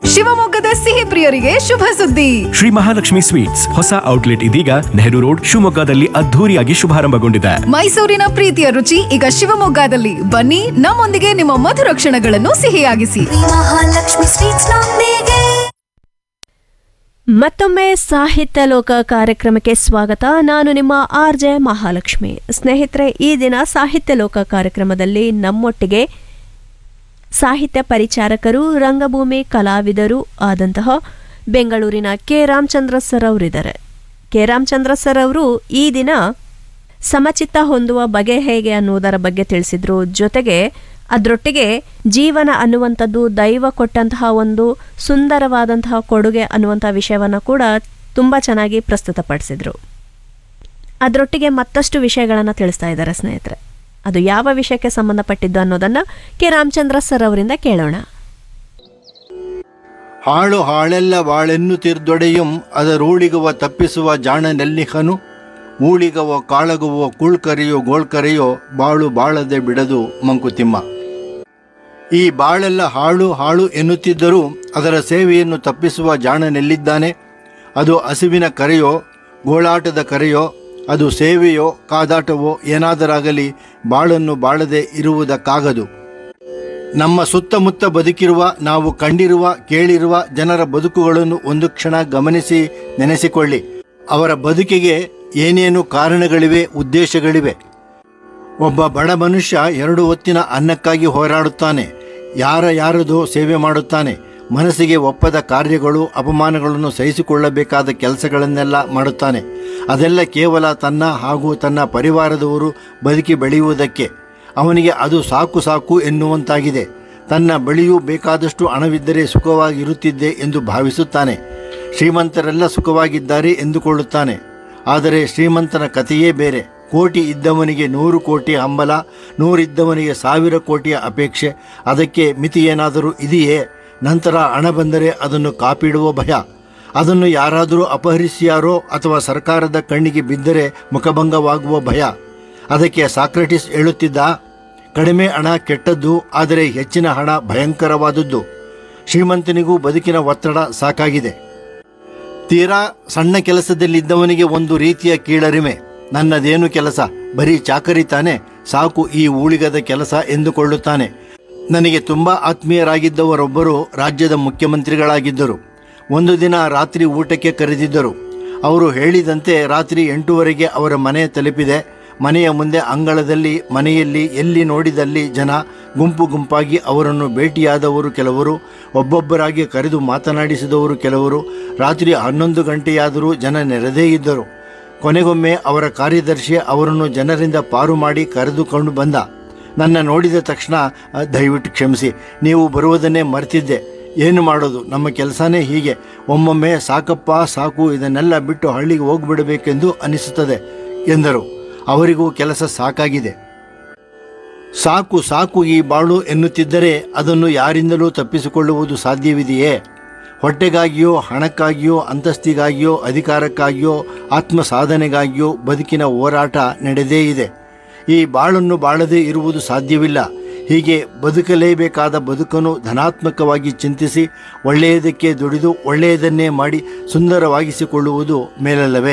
ಶಿವಮೊಗ್ಗದ ಸಿಹಿ ಪ್ರಿಯರಿಗೆ ಶುಭ ಸುದ್ದಿ ಶ್ರೀ ಮಹಾಲಕ್ಷ್ಮಿ ಸ್ವೀಟ್ಸ್ ಹೊಸ ಔಟ್ಲೆಟ್ ಇದೀಗ ನೆಹರು ರೋಡ್ ಶಿವಮೊಗ್ಗದಲ್ಲಿ ಅದ್ಧೂರಿಯಾಗಿ ಶುಭಾರಂಭಗೊಂಡಿದೆ ಮೈಸೂರಿನ ಪ್ರೀತಿಯ ರುಚಿ ಈಗ ಶಿವಮೊಗ್ಗದಲ್ಲಿ ಬನ್ನಿ ನಮ್ಮೊಂದಿಗೆ ನಿಮ್ಮ ಮಧುರ ಕ್ಷಣಗಳನ್ನು ಸಿಹಿಯಾಗಿಸಿ ಮಹಾಲಕ್ಷ್ಮಿ ಸ್ವೀಟ್ಸ್ ನೊಂದಿಗೆ ಮತ್ತೊಮ್ಮೆ ಸಾಹಿತ್ಯ ಲೋಕ ಕಾರ್ಯಕ್ರಮಕ್ಕೆ ಸ್ವಾಗತ ನಾನು ನಿಮ್ಮ ಆರ್ ಜೆ ಮಹಾಲಕ್ಷ್ಮಿ ಸ್ನೇಹಿತರೆ ಈ ದಿನ ಸಾಹಿತ್ಯ ಲೋಕ ಕಾರ್ಯಕ್ರಮದಲ್ಲಿ ನಮ್ಮೊಟ್ಟಿಗೆ ಸಾಹಿತ್ಯ ಪರಿಚಾರಕರು ರಂಗಭೂಮಿ ಕಲಾವಿದರು ಆದಂತಹ ಬೆಂಗಳೂರಿನ ಕೆ ರಾಮಚಂದ್ರ ಸರ್ ಅವರಿದ್ದಾರೆ ಕೆ ರಾಮಚಂದ್ರ ಸರ್ ಅವರು ಈ ದಿನ ಸಮಚಿತ್ತ ಹೊಂದುವ ಬಗೆ ಹೇಗೆ ಅನ್ನುವುದರ ಬಗ್ಗೆ ತಿಳಿಸಿದ್ರು ಜೊತೆಗೆ ಅದರೊಟ್ಟಿಗೆ ಜೀವನ ಅನ್ನುವಂಥದ್ದು ದೈವ ಕೊಟ್ಟಂತಹ ಒಂದು ಸುಂದರವಾದಂತಹ ಕೊಡುಗೆ ಅನ್ನುವಂಥ ವಿಷಯವನ್ನು ಕೂಡ ತುಂಬ ಚೆನ್ನಾಗಿ ಪ್ರಸ್ತುತಪಡಿಸಿದ್ರು ಅದರೊಟ್ಟಿಗೆ ಮತ್ತಷ್ಟು ವಿಷಯಗಳನ್ನು ತಿಳಿಸ್ತಾ ಇದ್ದಾರೆ ಸ್ನೇಹಿತರೆ ಅದು ಯಾವ ವಿಷಯಕ್ಕೆ ಸಂಬಂಧಪಟ್ಟಿದ್ದು ಅನ್ನೋದನ್ನು ಕೆ ರಾಮಚಂದ್ರ ಸರ್ ಅವರಿಂದ ಕೇಳೋಣ ಹಾಳು ಹಾಳೆಲ್ಲ ಬಾಳೆನ್ನುತ್ತಿರ್ದೊಡೆಯುಂ ಅದರೂಳಿಗುವ ತಪ್ಪಿಸುವ ಜಾಣನೆಲ್ಲಿಹನು ಊಳಿಗವೋ ಕಾಳಗುವೋ ಕುಳ್ಕರೆಯೋ ಗೋಳ್ಕರೆಯೋ ಬಾಳು ಬಾಳದೆ ಬಿಡದು ಮಂಕುತಿಮ್ಮ ಈ ಬಾಳೆಲ್ಲ ಹಾಳು ಹಾಳು ಎನ್ನುತ್ತಿದ್ದರೂ ಅದರ ಸೇವೆಯನ್ನು ತಪ್ಪಿಸುವ ಜಾಣನೆಲ್ಲಿದ್ದಾನೆ ಅದು ಹಸಿವಿನ ಕರೆಯೋ ಗೋಳಾಟದ ಕರೆಯೋ ಅದು ಸೇವೆಯೋ ಕಾದಾಟವೋ ಏನಾದರಾಗಲಿ ಬಾಳನ್ನು ಬಾಳದೆ ಇರುವುದಕ್ಕಾಗದು ನಮ್ಮ ಸುತ್ತಮುತ್ತ ಬದುಕಿರುವ ನಾವು ಕಂಡಿರುವ ಕೇಳಿರುವ ಜನರ ಬದುಕುಗಳನ್ನು ಒಂದು ಕ್ಷಣ ಗಮನಿಸಿ ನೆನೆಸಿಕೊಳ್ಳಿ ಅವರ ಬದುಕಿಗೆ ಏನೇನು ಕಾರಣಗಳಿವೆ ಉದ್ದೇಶಗಳಿವೆ ಒಬ್ಬ ಬಡ ಮನುಷ್ಯ ಎರಡು ಹೊತ್ತಿನ ಅನ್ನಕ್ಕಾಗಿ ಹೋರಾಡುತ್ತಾನೆ ಯಾರ ಯಾರದೋ ಸೇವೆ ಮಾಡುತ್ತಾನೆ ಮನಸ್ಸಿಗೆ ಒಪ್ಪದ ಕಾರ್ಯಗಳು ಅಪಮಾನಗಳನ್ನು ಸಹಿಸಿಕೊಳ್ಳಬೇಕಾದ ಕೆಲಸಗಳನ್ನೆಲ್ಲ ಮಾಡುತ್ತಾನೆ ಅದೆಲ್ಲ ಕೇವಲ ತನ್ನ ಹಾಗೂ ತನ್ನ ಪರಿವಾರದವರು ಬದುಕಿ ಬೆಳೆಯುವುದಕ್ಕೆ ಅವನಿಗೆ ಅದು ಸಾಕು ಸಾಕು ಎನ್ನುವಂತಾಗಿದೆ ತನ್ನ ಬಳಿಯೂ ಬೇಕಾದಷ್ಟು ಹಣವಿದ್ದರೆ ಸುಖವಾಗಿರುತ್ತಿದ್ದೆ ಎಂದು ಭಾವಿಸುತ್ತಾನೆ ಶ್ರೀಮಂತರೆಲ್ಲ ಸುಖವಾಗಿದ್ದಾರೆ ಎಂದುಕೊಳ್ಳುತ್ತಾನೆ ಆದರೆ ಶ್ರೀಮಂತನ ಕಥೆಯೇ ಬೇರೆ ಕೋಟಿ ಇದ್ದವನಿಗೆ ನೂರು ಕೋಟಿ ಹಂಬಲ ನೂರಿದ್ದವನಿಗೆ ಸಾವಿರ ಕೋಟಿಯ ಅಪೇಕ್ಷೆ ಅದಕ್ಕೆ ಮಿತಿ ಏನಾದರೂ ಇದೆಯೇ ನಂತರ ಹಣ ಬಂದರೆ ಅದನ್ನು ಕಾಪಿಡುವ ಭಯ ಅದನ್ನು ಯಾರಾದರೂ ಅಪಹರಿಸಿಯಾರೋ ಅಥವಾ ಸರ್ಕಾರದ ಕಣ್ಣಿಗೆ ಬಿದ್ದರೆ ಮುಖಭಂಗವಾಗುವ ಭಯ ಅದಕ್ಕೆ ಸಾಕ್ರೆಟಿಸ್ ಹೇಳುತ್ತಿದ್ದ ಕಡಿಮೆ ಹಣ ಕೆಟ್ಟದ್ದು ಆದರೆ ಹೆಚ್ಚಿನ ಹಣ ಭಯಂಕರವಾದದ್ದು ಶ್ರೀಮಂತನಿಗೂ ಬದುಕಿನ ಒತ್ತಡ ಸಾಕಾಗಿದೆ ತೀರಾ ಸಣ್ಣ ಕೆಲಸದಲ್ಲಿದ್ದವನಿಗೆ ಒಂದು ರೀತಿಯ ಕೀಳರಿಮೆ ನನ್ನದೇನು ಕೆಲಸ ಬರೀ ಚಾಕರಿ ತಾನೆ ಸಾಕು ಈ ಊಳಿಗದ ಕೆಲಸ ಎಂದುಕೊಳ್ಳುತ್ತಾನೆ ನನಗೆ ತುಂಬ ಆತ್ಮೀಯರಾಗಿದ್ದವರೊಬ್ಬರು ರಾಜ್ಯದ ಮುಖ್ಯಮಂತ್ರಿಗಳಾಗಿದ್ದರು ಒಂದು ದಿನ ರಾತ್ರಿ ಊಟಕ್ಕೆ ಕರೆದಿದ್ದರು ಅವರು ಹೇಳಿದಂತೆ ರಾತ್ರಿ ಎಂಟೂವರೆಗೆ ಅವರ ಮನೆ ತಲುಪಿದೆ ಮನೆಯ ಮುಂದೆ ಅಂಗಳದಲ್ಲಿ ಮನೆಯಲ್ಲಿ ಎಲ್ಲಿ ನೋಡಿದಲ್ಲಿ ಜನ ಗುಂಪು ಗುಂಪಾಗಿ ಅವರನ್ನು ಭೇಟಿಯಾದವರು ಕೆಲವರು ಒಬ್ಬೊಬ್ಬರಾಗಿ ಕರೆದು ಮಾತನಾಡಿಸಿದವರು ಕೆಲವರು ರಾತ್ರಿ ಹನ್ನೊಂದು ಗಂಟೆಯಾದರೂ ಜನ ನೆರೆದೇ ಇದ್ದರು ಕೊನೆಗೊಮ್ಮೆ ಅವರ ಕಾರ್ಯದರ್ಶಿ ಅವರನ್ನು ಜನರಿಂದ ಪಾರು ಮಾಡಿ ಕರೆದುಕೊಂಡು ಬಂದ ನನ್ನ ನೋಡಿದ ತಕ್ಷಣ "ಅ, ದಯವಿಟ್ಟು ಕ್ಷಮಿಸಿ ನೀವು ಬರುವುದನ್ನೇ ಮರೆತಿದ್ದೆ ಏನು ಮಾಡೋದು ನಮ್ಮ ಕೆಲಸನೇ ಹೀಗೆ ಒಮ್ಮೊಮ್ಮೆ ಸಾಕಪ್ಪ ಸಾಕು ಇದನ್ನೆಲ್ಲ ಬಿಟ್ಟು ಹಳ್ಳಿಗೆ ಹೋಗ್ಬಿಡಬೇಕೆಂದು ಅನಿಸುತ್ತದೆ ಎಂದರು ಅವರಿಗೂ ಕೆಲಸ ಸಾಕಾಗಿದೆ ಸಾಕು ಸಾಕು ಈ ಬಾಳು ಎನ್ನುತ್ತಿದ್ದರೆ ಅದನ್ನು ಯಾರಿಂದಲೂ ತಪ್ಪಿಸಿಕೊಳ್ಳುವುದು ಸಾಧ್ಯವಿದೆಯೇ ಹೊಟ್ಟೆಗಾಗಿಯೋ ಹಣಕ್ಕಾಗಿಯೋ ಅಂತಸ್ತಿಗಾಗಿಯೋ ಅಧಿಕಾರಕ್ಕಾಗಿಯೋ ಆತ್ಮ ಸಾಧನೆಗಾಗಿಯೋ ಬದುಕಿನ ಹೋರಾಟ ನಡೆದೇ ಇದೆ ಈ ಬಾಳನ್ನು ಬಾಳದೇ ಇರುವುದು ಸಾಧ್ಯವಿಲ್ಲ ಹೀಗೆ ಬದುಕಲೇಬೇಕಾದ ಬದುಕನ್ನು ಧನಾತ್ಮಕವಾಗಿ ಚಿಂತಿಸಿ ಒಳ್ಳೆಯದಕ್ಕೆ ದುಡಿದು ಒಳ್ಳೆಯದನ್ನೇ ಮಾಡಿ ಸುಂದರವಾಗಿಸಿಕೊಳ್ಳುವುದು ಮೇಲಲ್ಲವೇ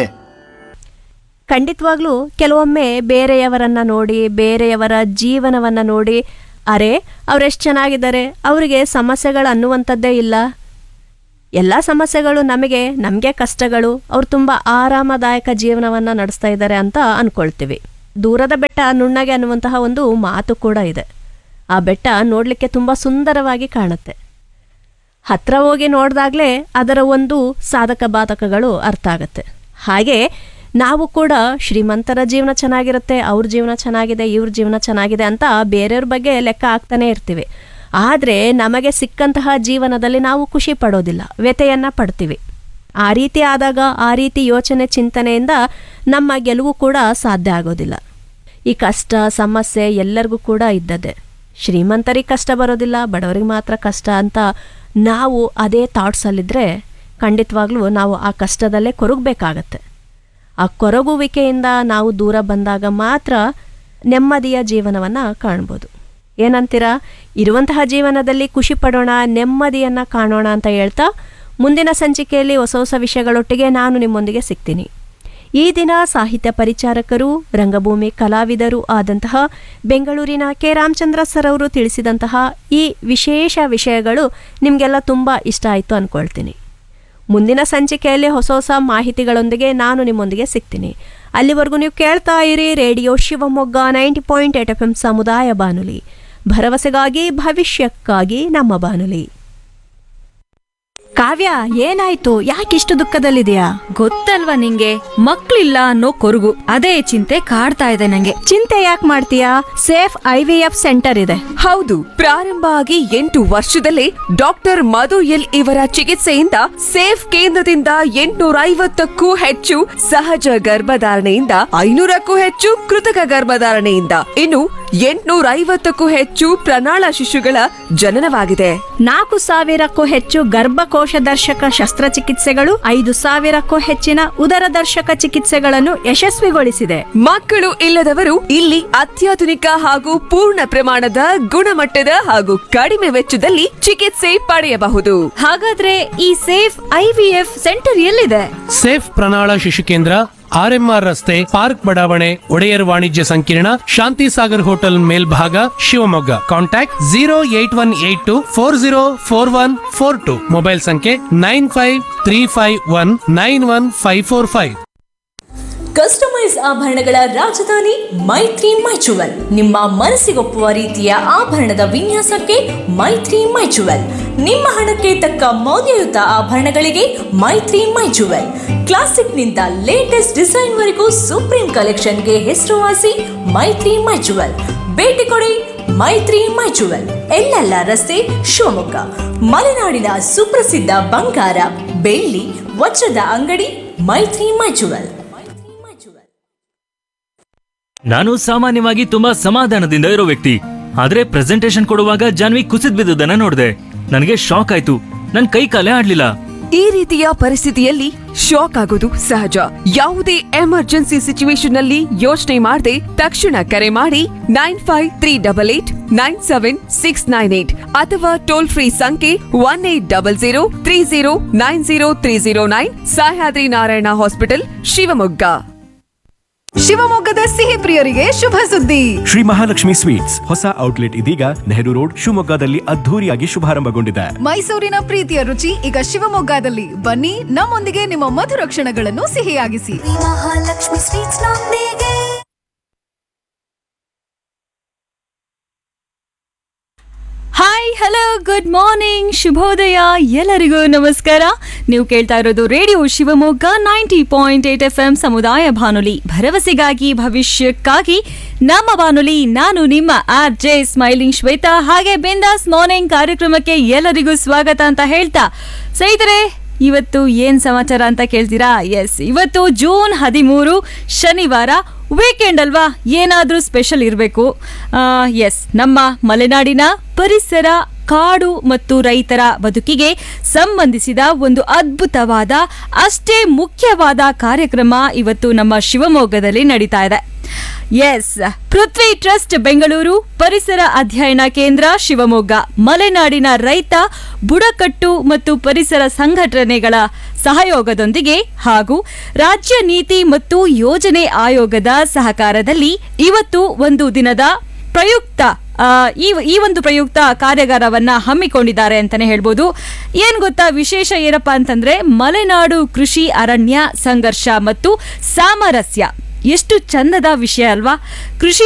ಖಂಡಿತವಾಗ್ಲೂ ಕೆಲವೊಮ್ಮೆ ಬೇರೆಯವರನ್ನ ನೋಡಿ ಬೇರೆಯವರ ಜೀವನವನ್ನ ನೋಡಿ ಅರೆ ಅವರೆಷ್ಟು ಚೆನ್ನಾಗಿದ್ದಾರೆ ಅವರಿಗೆ ಸಮಸ್ಯೆಗಳು ಅನ್ನುವಂಥದ್ದೇ ಇಲ್ಲ ಎಲ್ಲ ಸಮಸ್ಯೆಗಳು ನಮಗೆ ನಮಗೆ ಕಷ್ಟಗಳು ಅವ್ರು ತುಂಬ ಆರಾಮದಾಯಕ ಜೀವನವನ್ನು ನಡೆಸ್ತಾ ಇದ್ದಾರೆ ಅಂತ ಅಂದ್ಕೊಳ್ತೀವಿ ದೂರದ ಬೆಟ್ಟ ನುಣ್ಣಗೆ ಅನ್ನುವಂತಹ ಒಂದು ಮಾತು ಕೂಡ ಇದೆ ಆ ಬೆಟ್ಟ ನೋಡಲಿಕ್ಕೆ ತುಂಬ ಸುಂದರವಾಗಿ ಕಾಣುತ್ತೆ ಹತ್ರ ಹೋಗಿ ನೋಡಿದಾಗಲೇ ಅದರ ಒಂದು ಸಾಧಕ ಬಾಧಕಗಳು ಅರ್ಥ ಆಗುತ್ತೆ ಹಾಗೆ ನಾವು ಕೂಡ ಶ್ರೀಮಂತರ ಜೀವನ ಚೆನ್ನಾಗಿರುತ್ತೆ ಅವ್ರ ಜೀವನ ಚೆನ್ನಾಗಿದೆ ಇವ್ರ ಜೀವನ ಚೆನ್ನಾಗಿದೆ ಅಂತ ಬೇರೆಯವ್ರ ಬಗ್ಗೆ ಲೆಕ್ಕ ಹಾಕ್ತಾನೆ ಇರ್ತೀವಿ ಆದರೆ ನಮಗೆ ಸಿಕ್ಕಂತಹ ಜೀವನದಲ್ಲಿ ನಾವು ಖುಷಿ ಪಡೋದಿಲ್ಲ ವ್ಯತೆಯನ್ನು ಪಡ್ತೀವಿ ಆ ರೀತಿ ಆದಾಗ ಆ ರೀತಿ ಯೋಚನೆ ಚಿಂತನೆಯಿಂದ ನಮ್ಮ ಗೆಲುವು ಕೂಡ ಸಾಧ್ಯ ಆಗೋದಿಲ್ಲ ಈ ಕಷ್ಟ ಸಮಸ್ಯೆ ಎಲ್ಲರಿಗೂ ಕೂಡ ಇದ್ದದ್ದೇ ಶ್ರೀಮಂತರಿಗೆ ಕಷ್ಟ ಬರೋದಿಲ್ಲ ಬಡವರಿಗೆ ಮಾತ್ರ ಕಷ್ಟ ಅಂತ ನಾವು ಅದೇ ಥಾಟ್ಸಲ್ಲಿದ್ದರೆ ಖಂಡಿತವಾಗ್ಲೂ ನಾವು ಆ ಕಷ್ಟದಲ್ಲೇ ಕೊರಗಬೇಕಾಗತ್ತೆ ಆ ಕೊರಗುವಿಕೆಯಿಂದ ನಾವು ದೂರ ಬಂದಾಗ ಮಾತ್ರ ನೆಮ್ಮದಿಯ ಜೀವನವನ್ನು ಕಾಣ್ಬೋದು ಏನಂತೀರಾ ಇರುವಂತಹ ಜೀವನದಲ್ಲಿ ಖುಷಿ ಪಡೋಣ ನೆಮ್ಮದಿಯನ್ನು ಕಾಣೋಣ ಅಂತ ಹೇಳ್ತಾ ಮುಂದಿನ ಸಂಚಿಕೆಯಲ್ಲಿ ಹೊಸ ಹೊಸ ವಿಷಯಗಳೊಟ್ಟಿಗೆ ನಾನು ನಿಮ್ಮೊಂದಿಗೆ ಸಿಗ್ತೀನಿ ಈ ದಿನ ಸಾಹಿತ್ಯ ಪರಿಚಾರಕರು ರಂಗಭೂಮಿ ಕಲಾವಿದರು ಆದಂತಹ ಬೆಂಗಳೂರಿನ ಕೆ ರಾಮಚಂದ್ರ ಸರ್ ಅವರು ತಿಳಿಸಿದಂತಹ ಈ ವಿಶೇಷ ವಿಷಯಗಳು ನಿಮಗೆಲ್ಲ ತುಂಬ ಇಷ್ಟ ಆಯಿತು ಅಂದ್ಕೊಳ್ತೀನಿ ಮುಂದಿನ ಸಂಚಿಕೆಯಲ್ಲಿ ಹೊಸ ಹೊಸ ಮಾಹಿತಿಗಳೊಂದಿಗೆ ನಾನು ನಿಮ್ಮೊಂದಿಗೆ ಸಿಗ್ತೀನಿ ಅಲ್ಲಿವರೆಗೂ ನೀವು ಕೇಳ್ತಾ ಇರಿ radio Shivamogga ninety point eight F M ಸಮುದಾಯ ಬಾನುಲಿ ಭರವಸೆಗಾಗಿ ಭವಿಷ್ಯಕ್ಕಾಗಿ ನಮ್ಮ ಬಾನುಲಿ ಕಾವ್ಯ ಏನಾಯ್ತು ಯಾಕಿಷ್ಟು ದುಃಖದಲ್ಲಿದೆಯಾ ಗೊತ್ತಲ್ವಾ ನಿಂಗೆ ಮಕ್ಳಿಲ್ಲ ಅನ್ನೋ ಕೊರಗು ಅದೇ ಚಿಂತೆ ಕಾಡ್ತಾ ಇದೆ ನಂಗೆ ಚಿಂತೆ ಯಾಕೆ ಮಾಡ್ತೀಯಾ safe I V F centre ಇದೆ ಹೌದು ಪ್ರಾರಂಭ ಆಗಿ ಎಂಟು ವರ್ಷದಲ್ಲೇ ಡಾಕ್ಟರ್ ಮಧು ಎಲ್ ಇವರ ಚಿಕಿತ್ಸೆಯಿಂದ ಸೇಫ್ ಕೇಂದ್ರದಿಂದ ಎಂಟುನೂರ ಐವತ್ತಕ್ಕೂ ಹೆಚ್ಚು ಸಹಜ ಗರ್ಭಧಾರಣೆಯಿಂದ ಐನೂರಕ್ಕೂ ಹೆಚ್ಚು ಕೃತಕ ಗರ್ಭಧಾರಣೆಯಿಂದ ಇನ್ನು ಎಂಟುನೂರ ಐವತ್ತಕ್ಕೂ ಹೆಚ್ಚು ಪ್ರಣಾಳ ಶಿಶುಗಳ ಜನನವಾಗಿದೆ ನಾಲ್ಕು ಸಾವಿರಕ್ಕೂ ಹೆಚ್ಚು ಗರ್ಭಕೋಶ ದರ್ಶಕ ಶಸ್ತ್ರಚಿಕಿತ್ಸೆಗಳು ಐದು ಸಾವಿರಕ್ಕೂ ಹೆಚ್ಚಿನ ಉದರ ದರ್ಶಕ ಚಿಕಿತ್ಸೆಗಳನ್ನು ಯಶಸ್ವಿಗೊಳಿಸಿದೆ ಮಕ್ಕಳು ಇಲ್ಲದವರು ಇಲ್ಲಿ ಅತ್ಯಾಧುನಿಕ ಹಾಗೂ ಪೂರ್ಣ ಪ್ರಮಾಣದ ಗುಣಮಟ್ಟದ ಹಾಗೂ ಕಡಿಮೆ ವೆಚ್ಚದಲ್ಲಿ ಚಿಕಿತ್ಸೆ ಪಡೆಯಬಹುದು ಹಾಗಾದ್ರೆ ಈ ಸೇಫ್ ಐವಿಎಫ್ ಸೆಂಟರ್ ಎಲ್ಲಿದೆ ಸೇಫ್ ಪ್ರಣಾಳ ಶಿಶು ಕೇಂದ್ರ ಆರ್ಎಂಆರ್ ರಸ್ತೆ ಪಾರ್ಕ್ ಬಡಾವಣೆ ಒಡೆಯರ್ ವಾಣಿಜ್ಯ ಸಂಕೀರ್ಣ ಶಾಂತಿ ಸಾಗರ್ ಹೋಟೆಲ್ ಮೇಲ್ಭಾಗ Shivamogga contact zero eight one eight two four zero four one four two mobile ಸಂಖ್ಯೆ nine five three five one nine one five four five customise ಆಭರಣಗಳ ರಾಜಧಾನಿ ಮೈತ್ರಿ ಮೈಚುವಲ್ ನಿಮ್ಮ ಮನಸ್ಸಿಗೊಪ್ಪುವ ರೀತಿಯ ಆಭರಣದ ವಿನ್ಯಾಸಕ್ಕೆ ಮೈತ್ರಿ ಮೈಚುವಲ್ ನಿಮ್ಮ ಹಣಕ್ಕೆ ತಕ್ಕ ಮೌಲ್ಯಯುತ ಆಭರಣಗಳಿಗೆ ಮೈತ್ರಿ ಮೈಚುವಲ್ ಕ್ಲಾಸಿಕ್ನಿಂದ ಲೇಟೆಸ್ಟ್ ಡಿಸೈನ್ವರೆಗೂ ಸುಪ್ರೀಂ ಕಲೆಕ್ಷನ್ಗೆ ಹೆಸರುವಾಸಿ ಮೈತ್ರಿ ಮೈಚುವಲ್ ಭೇಟಿ ಕೊಡಿ ಮೈತ್ರಿ ಮೈಚುವಲ್ ಎಲ್ಲೆಲ್ಲ ರಸ್ತೆ ಶಿವಮೊಗ್ಗ ಮಲೆನಾಡಿನ ಸುಪ್ರಸಿದ್ಧ ಬಂಗಾರ ಬೆಳ್ಳಿ ವಜ್ರದ ಅಂಗಡಿ ಮೈತ್ರಿ ಮೈಚುವಲ್ ನಾನು ಸಾಮಾನ್ಯವಾಗಿ ತುಂಬಾ ಸಮಾಧಾನದಿಂದ ಇರೋ ವ್ಯಕ್ತಿ ಆದ್ರೆ ಪ್ರೆಸೆಂಟೇಶನ್ ಕೊಡುವಾಗ ಜಾನ್ವಿ ಕುಸಿದ್ ಬಿದ್ದದನ್ನ ನೋಡಿದೆ ನನಗೆ ಶಾಕ್ ಆಯ್ತು ನನ್ ಕೈ ಕಾಲೇ ಆಡ್ಲಿಲ್ಲ ಈ ರೀತಿಯ ಪರಿಸ್ಥಿತಿಯಲ್ಲಿ ಶಾಕ್ ಆಗೋದು ಸಹಜ ಯಾವುದೇ ಎಮರ್ಜೆನ್ಸಿ ಸಿಚುವೇಶನ್ ನಲ್ಲಿ ಯೋಚನೆ ಮಾಡದೆ ತಕ್ಷಣ ಕರೆ ಮಾಡಿ nine five three double eight nine seven six nine eight ಅಥವಾ ಟೋಲ್ ಫ್ರೀ ಸಂಖ್ಯೆ one eight double zero three zero nine zero three zero nine Sahyadri Narayana hospital Shivamogga ಶಿವಮೊಗ್ಗದ ಸಿಹಿ ಪ್ರಿಯರಿಗೆ ಶುಭ ಸುದ್ದಿ ಶ್ರೀ ಮಹಾಲಕ್ಷ್ಮಿ ಸ್ವೀಟ್ಸ್ ಹೊಸ ಔಟ್ಲೆಟ್ ಇದೀಗ ನೆಹರು ರೋಡ್ ಶಿವಮೊಗ್ಗದಲ್ಲಿ ಅದ್ಧೂರಿಯಾಗಿ ಶುಭಾರಂಭಗೊಂಡಿದೆ ಮೈಸೂರಿನ ಪ್ರೀತಿಯ ರುಚಿ ಈಗ ಶಿವಮೊಗ್ಗದಲ್ಲಿ ಬನ್ನಿ ನಮ್ಮೊಂದಿಗೆ ನಿಮ್ಮ ಮಧುರ ಕ್ಷಣಗಳನ್ನು ಸಿಹಿಯಾಗಿಸಿ ಶ್ರೀ ಮಹಾಲಕ್ಷ್ಮಿ ಸ್ವೀಟ್ಸ್ ನೊಂದಿಗೆ ಹಾಯ್ ಹಲೋ ಗುಡ್ ಮಾರ್ನಿಂಗ್ ಶುಭೋದಯ ಎಲ್ಲರಿಗೂ ನಮಸ್ಕಾರ ನೀವು ಕೇಳ್ತಾ ಇರೋದು radio Shivamogga ninety point eight F M ಸಮುದಾಯ ಬಾನುಲಿ ಭರವಸೆಗಾಗಿ ಭವಿಷ್ಯಕ್ಕಾಗಿ ನಮ್ಮ ಬಾನುಲಿ ನಾನು ನಿಮ್ಮ ಆರ್ ಜೆ ಸ್ಮೈಲಿಂಗ್ ಶ್ವೇತಾ ಹಾಗೆ ಬಿಂದಾಸ್ ಮಾರ್ನಿಂಗ್ ಕಾರ್ಯಕ್ರಮಕ್ಕೆ ಎಲ್ಲರಿಗೂ ಸ್ವಾಗತ ಅಂತ ಹೇಳ್ತಾ ಸ್ನೇಹಿತರೆ ಇವತ್ತು ಏನ್ ಸಮಾಚಾರ ಅಂತ ಕೇಳ್ತೀರಾ ಎಸ್ ಇವತ್ತು ಜೂನ್ ಹದಿಮೂರು ಶನಿವಾರ ವೀಕೆಂಡ್ ಅಲ್ವಾ ಏನಾದರೂ ಸ್ಪೆಷಲ್ ಇರಬೇಕು ಎಸ್ ನಮ್ಮ ಮಲೆನಾಡಿನ ಪರಿಸರ ಕಾಡು ಮತ್ತು ರೈತರ ಬದುಕಿಗೆ ಸಂಬಂಧಿಸಿದ ಒಂದು ಅದ್ಭುತವಾದ ಅಷ್ಟೇ ಮುಖ್ಯವಾದ ಕಾರ್ಯಕ್ರಮ ಇವತ್ತು ನಮ್ಮ ಶಿವಮೊಗ್ಗದಲ್ಲಿ ನಡೀತಾ ಇದೆ ಎಸ್ ಪೃಥ್ವಿ ಟ್ರಸ್ಟ್ ಬೆಂಗಳೂರು ಪರಿಸರ ಅಧ್ಯಯನ ಕೇಂದ್ರ ಶಿವಮೊಗ್ಗ ಮಲೆನಾಡಿನ ರೈತ ಬುಡಕಟ್ಟು ಮತ್ತು ಪರಿಸರ ಸಂಘಟನೆಗಳ ಸಹಯೋಗದೊಂದಿಗೆ ಹಾಗೂ ರಾಜ್ಯ ನೀತಿ ಮತ್ತು ಯೋಜನೆ ಆಯೋಗದ ಸಹಕಾರದಲ್ಲಿ ಇವತ್ತು ಒಂದು ದಿನದ ಪ್ರಯುಕ್ತ ಆ, ಈ ಈ ಒಂದು ಪ್ರಯುಕ್ತ ಕಾರ್ಯಾಗಾರವನ್ನ ಹಮ್ಮಿಕೊಂಡಿದ್ದಾರೆ ಅಂತಾನೆ ಹೇಳ್ಬೋದು ಏನ್ ಗೊತ್ತಾ ವಿಶೇಷ ಏನಪ್ಪಾ ಅಂತಂದ್ರೆ ಮಲೆನಾಡು ಕೃಷಿ ಅರಣ್ಯ ಸಂಘರ್ಷ ಮತ್ತು ಸಾಮರಸ್ಯ ಎಷ್ಟು ಚಂದದ ವಿಷಯ ಅಲ್ವಾ ಕೃಷಿ